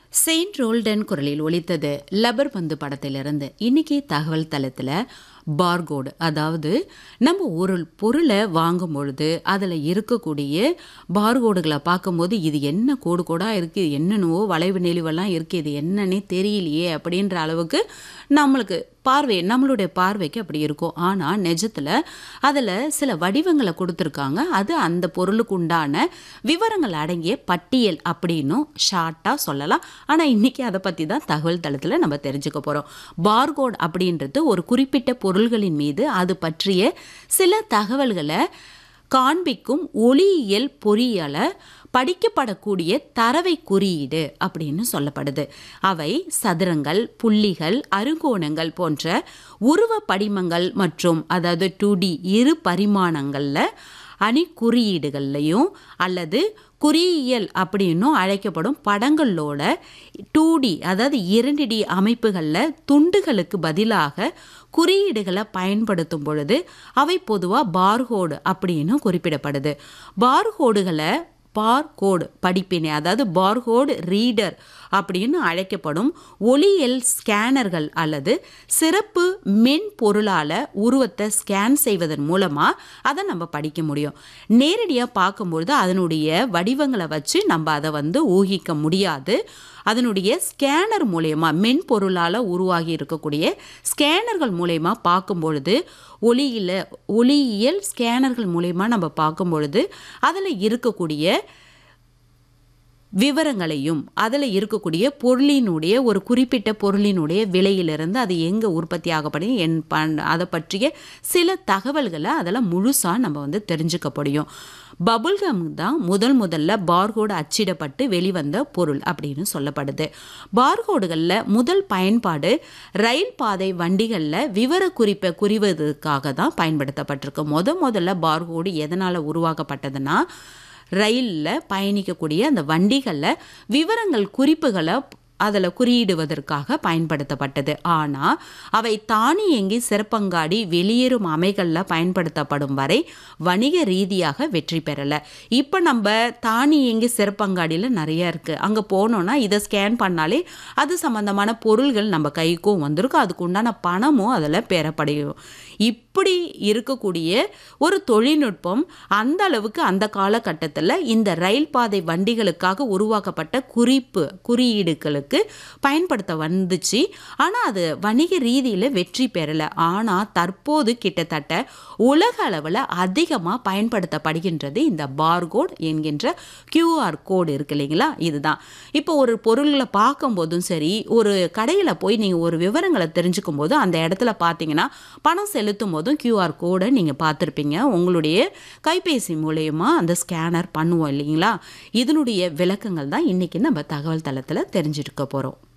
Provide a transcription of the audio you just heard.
Saint Roldan குரலில் ஒலித்தது rubber பந்து படத்திலிருந்து இன்னைக்கு தகவல் தளத்தில் பார்கோடு அதாவது நம்ம ஒரு பொருளை வாங்கும் பொழுது அதில் இருக்கக்கூடிய பார்கோடுகளை பார்க்கும்போது இது என்ன கோடு கோடாக இருக்குது என்னென்னவோ வளைவு நெளிவெல்லாம் இருக்குது இது என்னன்னே தெரியலையே அப்படின்ற அளவுக்கு நம்மளுக்கு பார்வை நம்மளுடைய பார்வைக்கு அப்படி இருக்கும் ஆனால் நிஜத்தில் அதில் சில வடிவங்களை கொடுத்துருக்காங்க அது அந்த பொருளுக்கு உண்டான விவரங்கள் அடங்கிய பட்டியல் அப்படின்னும் ஷார்ட்டாக சொல்லலாம் ஆனால் இன்றைக்கி அதை பற்றி தான் தகவல் தளத்தில் நம்ம தெரிஞ்சுக்க போகிறோம் பார்கோட் அப்படின்றது ஒரு குறிப்பிட்ட பொருள்களின் மீது அது பற்றிய சில தகவல்களை காண்பிக்கும் ஒளியியல் பொறியால் படிக்கப்படக்கூடிய தரவை குறியீடு அப்படின்னு சொல்லப்படுது அவை சதுரங்கள் புள்ளிகள் அருங்கோணங்கள் போன்ற உருவ படிமங்கள் மற்றும் அதாவது டூ டி இரு பரிமாணங்களில் அணி குறியீடுகள்லையும் அல்லது குறியியல் அப்படின்னும் அழைக்கப்படும் படங்களோட டூ டி அதாவது இரண்டு டி அமைப்புகளில் துண்டுகளுக்கு பதிலாக குறியீடுகளை பயன்படுத்தும் பொழுது அவை பொதுவாக பார்கோடு அப்படின்னு குறிப்பிடப்படுது பார்கோடுகளை பார்கோடு படிப்பினை அதாவது பார்கோடு ரீடர் அப்படின்னு அழைக்கப்படும் ஒளியியல் ஸ்கேனர்கள் அல்லது சிறப்பு மென்பொருளால் உருவத்தை ஸ்கேன் செய்வதன் மூலமாக அதை நம்ம படிக்க முடியும் நேரடியாக பார்க்கும்பொழுது அதனுடைய வடிவங்களை வச்சு நம்ம அதை வந்து ஊகிக்க முடியாது அதனுடைய ஸ்கேனர் மூலயமா மென்பொருளால் உருவாகி இருக்கக்கூடிய ஸ்கேனர்கள் மூலயமா பார்க்கும் பொழுது ஒளியில் ஒளியியல் ஸ்கேனர்கள் மூலயமா நம்ம பார்க்கும் பொழுது அதில் இருக்கக்கூடிய விவரங்களையும் அதில் இருக்கக்கூடிய பொருளினுடைய ஒரு குறிப்பிட்ட பொருளினுடைய விலையிலிருந்து அது எங்கே உற்பத்தி ஆகப்படும் என் பண் அதை பற்றிய சில தகவல்களை அதில் முழுசாக நம்ம வந்து தெரிஞ்சுக்க முடியும் பபுல்கம் தான் முதல் முதல்ல பார்கோடு அச்சிடப்பட்டு வெளிவந்த பொருள் அப்படின்னு சொல்லப்படுது பார்கோடுகளில் முதல் பயன்பாடு ரயில் பாதை வண்டிகளில் விவரக்குறிப்பை குறிவதற்காக தான் பயன்படுத்தப்பட்டிருக்கு முத முதல்ல பார்கோடு எதனால் உருவாக்கப்பட்டதுன்னா ரயிலில் பயணிக்கக்கூடிய அந்த வண்டிகளில் விவரங்கள் குறிப்புகளை அதில் குறியிடுவதற்காக பயன்படுத்தப்பட்டது ஆனால் அவை தானியங்கி சிறப்பங்காடி வெளியேறும் அமைகளில் பயன்படுத்தப்படும் வரை வணிக ரீதியாக வெற்றி பெறலை இப்போ நம்ம தானியங்கி சிறப்பங்காடியில் நிறைய இருக்குது அங்கே போனோன்னா இதை ஸ்கேன் பண்ணாலே அது சம்மந்தமான பொருள்கள் நம்ம கைக்கும் வந்திருக்கும் அதுக்கு உண்டான பணமும் அதில் பெறப்படையும் இப்படி இருக்கக்கூடிய ஒரு தொழில்நுட்பம் அந்த அளவுக்கு அந்த காலகட்டத்தில் இந்த ரயில் பாதை வண்டிகளுக்காக உருவாக்கப்பட்ட குறிப்பு குறியீடுகளுக்கு பயன்படுத்த வந்துச்சு ஆனால் அது வணிக ரீதியில் வெற்றி பெறலை ஆனால் தற்போது கிட்டத்தட்ட உலக அளவில் அதிகமாக பயன்படுத்தப்படுகின்றது இந்த பார்கோட் என்கின்ற கியூஆர் கோடு இருக்கு இல்லைங்களா இதுதான் இப்போ ஒரு பொருள்களை பார்க்கும்போதும் சரி ஒரு கடையில் போய் நீங்கள் ஒரு விவரங்களை தெரிஞ்சுக்கும் போது அந்த இடத்துல பார்த்தீங்கன்னா பணம் செலுத்தும் போதும் கியூஆர் கோடை நீங்கள் பார்த்துருப்பீங்க உங்களுடைய கைபேசி மூலயமா அந்த ஸ்கேனர் பண்ணுவோம் இல்லைங்களா இதனுடைய விளக்கங்கள் தான் இன்றைக்கி நம்ம தகவல் தளத்தில் தெரிஞ்சிருக்க போகிறோம்